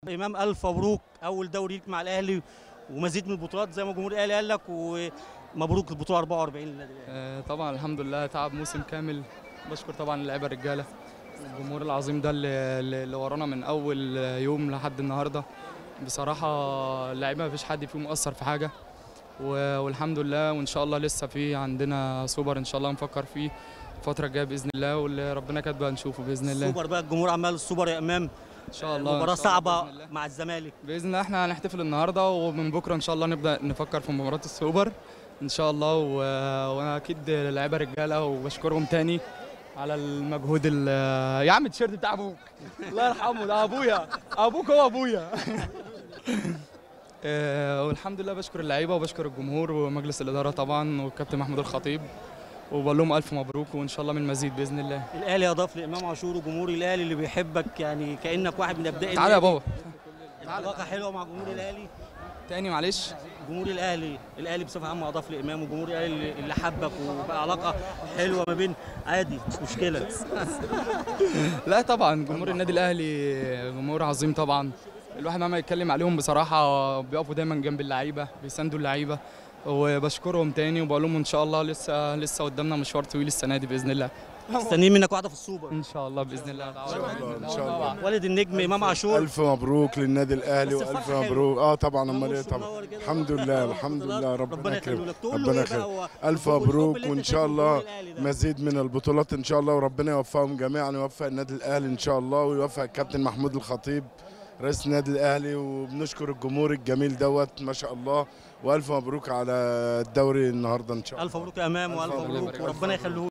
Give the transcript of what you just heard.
امام الف مبروك اول دوري ليك مع الاهلي ومزيد من البطولات زي ما الجمهور الاهلي قال لك ومبروك البطوله 44 للنادي الاهلي آه، طبعا الحمد لله تعب موسم كامل بشكر طبعا اللعيبه الرجاله الجمهور العظيم ده اللي, اللي ورانا من اول يوم لحد النهارده بصراحه اللعيبه مفيش حد فيهم مقصر في حاجه و- والحمد لله وان شاء الله لسه في عندنا سوبر ان شاء الله نفكر فيه الفتره الجايه باذن الله واللي ربنا كاتبه هنشوفه باذن الله السوبر بقى الجمهور عمال السوبر يا امام ان شاء الله إن مباراه شاء الله صعبه بإذن الله. مع الزمالك باذن الله احنا هنحتفل النهارده ومن بكره ان شاء الله نبدا نفكر في مباراه السوبر ان شاء الله و... واكيد اللعيبه رجاله وبشكرهم تاني على المجهود ال... يا عم التيشيرت بتاع ابوك الله يرحمه ده ابويا ابوك هو ابويا آه، والحمد لله بشكر اللعيبه وبشكر الجمهور ومجلس الاداره طبعا والكابتن محمود الخطيب وبقول لهم الف مبروك وان شاء الله من مزيد باذن الله الاهلي اضاف لامام عاشور وجمهور الاهلي اللي بيحبك يعني كانك واحد من ابناء تعالى يا بابا علاقه حلوه مع جمهور الاهلي تاني معلش جمهور الاهلي الاهلي بصفه عامه اضاف لامام وجمهور الاهلي اللي- اللي حبك وبقى علاقه حلوه ما بين عادي مش مشكله لا طبعا جمهور النادي الاهلي جمهور عظيم طبعا الواحد مهما يتكلم عليهم بصراحه بيقفوا دايما جنب اللعيبه بيساندوا اللعيبه وبشكرهم تاني وبقول لهم ان شاء الله لسه لسه قدامنا مشوار طويل السنه دي باذن الله مستنيين منك واحده في السوبر ان شاء الله باذن الله ان شاء الله ان شاء الله والد النجم امام عاشور الف مبروك للنادي الاهلي بس والف الفرحة مبروك اه طبعا امال ايه وشه طبعا منور كده. الحمد لله الحمد لله ربنا ربنا يخليه يكرمك لك تقول له ربنا ايه بقى يخليك هو الف والحب مبروك اللي انت وان شاء شايفه الله في جمهور الأهلي ده. مزيد من البطولات ان شاء الله وربنا يوفقهم جميعا ويوفق النادي الاهلي ان شاء الله ويوفق الكابتن محمود الخطيب رئيس النادي الاهلي وبنشكر الجمهور الجميل دوت ما شاء الله والف مبروك على الدوري النهارده ان شاء الله الف مبروك يا امام والف ألف مبروك مبروك. وربنا يخليه